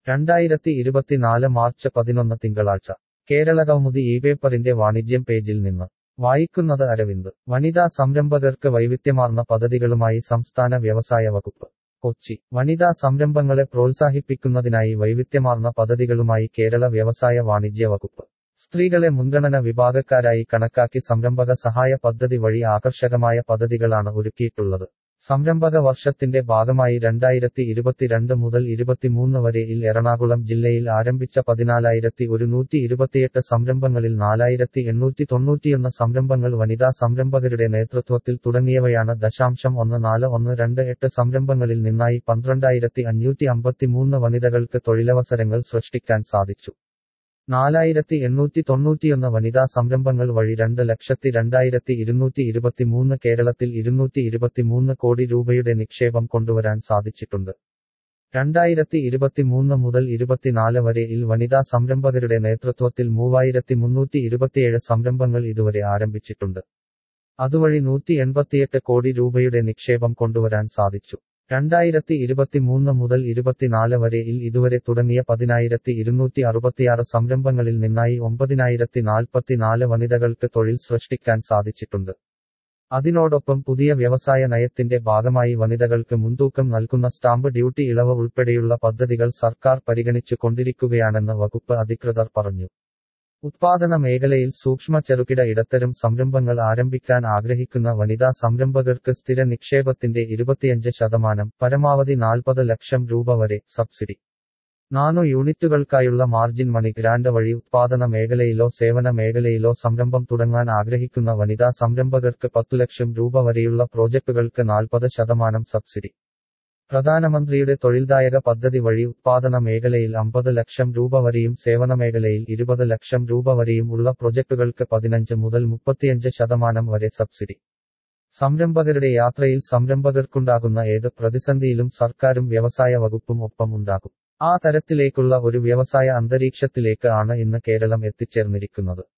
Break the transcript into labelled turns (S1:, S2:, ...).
S1: രണ്ടായിരത്തി ഇരുപത്തിനാല് മാർച്ച് പതിനൊന്ന് തിങ്കളാഴ്ച കേരള കൗമുദി ഈ പേപ്പറിന്റെ വാണിജ്യം പേജിൽ നിന്ന് വായിക്കുന്നത് അരവിന്ദ് വനിതാ സംരംഭകർക്ക് വൈവിധ്യമാർന്ന പദ്ധതികളുമായി സംസ്ഥാന വ്യവസായ വകുപ്പ് കൊച്ചി വനിതാ സംരംഭങ്ങളെ പ്രോത്സാഹിപ്പിക്കുന്നതിനായി വൈവിധ്യമാർന്ന പദ്ധതികളുമായി കേരള വ്യവസായ വാണിജ്യ വകുപ്പ് സ്ത്രീകളെ മുൻഗണന വിഭാഗക്കാരായി കണക്കാക്കി സംരംഭക സഹായ പദ്ധതി വഴി ആകർഷകമായ പദ്ധതികളാണ് ഒരുക്കിയിട്ടുള്ളത് സംരംഭക വർഷത്തിന്റെ ഭാഗമായി രണ്ടായിരത്തി ഇരുപത്തിരണ്ട് മുതൽ ഇരുപത്തിമൂന്ന് വരെ ഇൽ എറണാകുളം ജില്ലയിൽ ആരംഭിച്ച പതിനാലായിരത്തി ഒരുന്നൂറ്റി ഇരുപത്തിയെട്ട് സംരംഭങ്ങളിൽ നാലായിരത്തി എണ്ണൂറ്റി തൊണ്ണൂറ്റിയൊന്ന് സംരംഭങ്ങൾ വനിതാ സംരംഭകരുടെ നേതൃത്വത്തിൽ തുടങ്ങിയവയാണ് ദശാംശം ഒന്ന് നാല് ഒന്ന് രണ്ട് എട്ട് സംരംഭങ്ങളിൽ നിന്നായി പന്ത്രണ്ടായിരത്തി അഞ്ഞൂറ്റി അമ്പത്തിമൂന്ന് വനിതകൾക്ക് തൊഴിലവസരങ്ങൾ സൃഷ്ടിക്കാൻ സാധിച്ചു നാലായിരത്തി എണ്ണൂറ്റി തൊണ്ണൂറ്റിയൊന്ന് വനിതാ സംരംഭങ്ങൾ വഴി രണ്ട് ലക്ഷത്തി രണ്ടായിരത്തി ഇരുന്നൂറ്റി ഇരുപത്തിമൂന്ന് കേരളത്തിൽ ഇരുന്നൂറ്റി ഇരുപത്തിമൂന്ന് കോടി രൂപയുടെ നിക്ഷേപം കൊണ്ടുവരാൻ സാധിച്ചിട്ടുണ്ട് രണ്ടായിരത്തി ഇരുപത്തിമൂന്ന് മുതൽ ഇരുപത്തിനാല് വരെ ഇൽ വനിതാ സംരംഭകരുടെ നേതൃത്വത്തിൽ മൂവായിരത്തി മുന്നൂറ്റി ഇരുപത്തിയേഴ് സംരംഭങ്ങൾ ഇതുവരെ ആരംഭിച്ചിട്ടുണ്ട് അതുവഴി നൂറ്റി എൺപത്തിയെട്ട് കോടി രൂപയുടെ നിക്ഷേപം കൊണ്ടുവരാൻ സാധിച്ചു രണ്ടായിരത്തി ഇരുപത്തിമൂന്ന് മുതൽ ഇരുപത്തിനാല് വരെ ഇൽ ഇതുവരെ തുടങ്ങിയ പതിനായിരത്തി ഇരുന്നൂറ്റി അറുപത്തിയാറ് സംരംഭങ്ങളിൽ നിന്നായി ഒമ്പതിനായിരത്തി നാൽപ്പത്തിനാല് വനിതകൾക്ക് തൊഴിൽ സൃഷ്ടിക്കാൻ സാധിച്ചിട്ടുണ്ട് അതിനോടൊപ്പം പുതിയ വ്യവസായ നയത്തിന്റെ ഭാഗമായി വനിതകൾക്ക് മുൻതൂക്കം നൽകുന്ന സ്റ്റാമ്പ് ഡ്യൂട്ടി ഇളവ് ഉൾപ്പെടെയുള്ള പദ്ധതികൾ സർക്കാർ പരിഗണിച്ചു കൊണ്ടിരിക്കുകയാണെന്ന് വകുപ്പ് അധികൃതർ പറഞ്ഞു ഉത്പാദന മേഖലയിൽ സൂക്ഷ്മ ചെറുകിട ഇടത്തരം സംരംഭങ്ങൾ ആരംഭിക്കാൻ ആഗ്രഹിക്കുന്ന വനിതാ സംരംഭകർക്ക് സ്ഥിര നിക്ഷേപത്തിന്റെ ഇരുപത്തിയഞ്ച് ശതമാനം പരമാവധി നാൽപ്പത് ലക്ഷം രൂപ വരെ സബ്സിഡി നാനോ യൂണിറ്റുകൾക്കായുള്ള മാർജിൻ മണി ഗ്രാന്റ് വഴി ഉത്പാദന മേഖലയിലോ സേവന മേഖലയിലോ സംരംഭം തുടങ്ങാൻ ആഗ്രഹിക്കുന്ന വനിതാ സംരംഭകർക്ക് പത്തു ലക്ഷം രൂപ വരെയുള്ള പ്രോജക്ടുകൾക്ക് നാൽപ്പത് ശതമാനം സബ്സിഡി പ്രധാനമന്ത്രിയുടെ തൊഴിൽദായക പദ്ധതി വഴി ഉത്പാദന മേഖലയിൽ അമ്പത് ലക്ഷം രൂപ വരെയും സേവന മേഖലയിൽ ഇരുപത് ലക്ഷം രൂപ വരെയും ഉള്ള പ്രൊജക്ടുകൾക്ക് പതിനഞ്ച് മുതൽ മുപ്പത്തിയഞ്ച് ശതമാനം വരെ സബ്സിഡി സംരംഭകരുടെ യാത്രയിൽ സംരംഭകർക്കുണ്ടാകുന്ന ഏത് പ്രതിസന്ധിയിലും സർക്കാരും വ്യവസായ വകുപ്പും ഒപ്പം ഉണ്ടാകും ആ തരത്തിലേക്കുള്ള ഒരു വ്യവസായ അന്തരീക്ഷത്തിലേക്ക് ആണ് ഇന്ന് കേരളം എത്തിച്ചേർന്നിരിക്കുന്നത്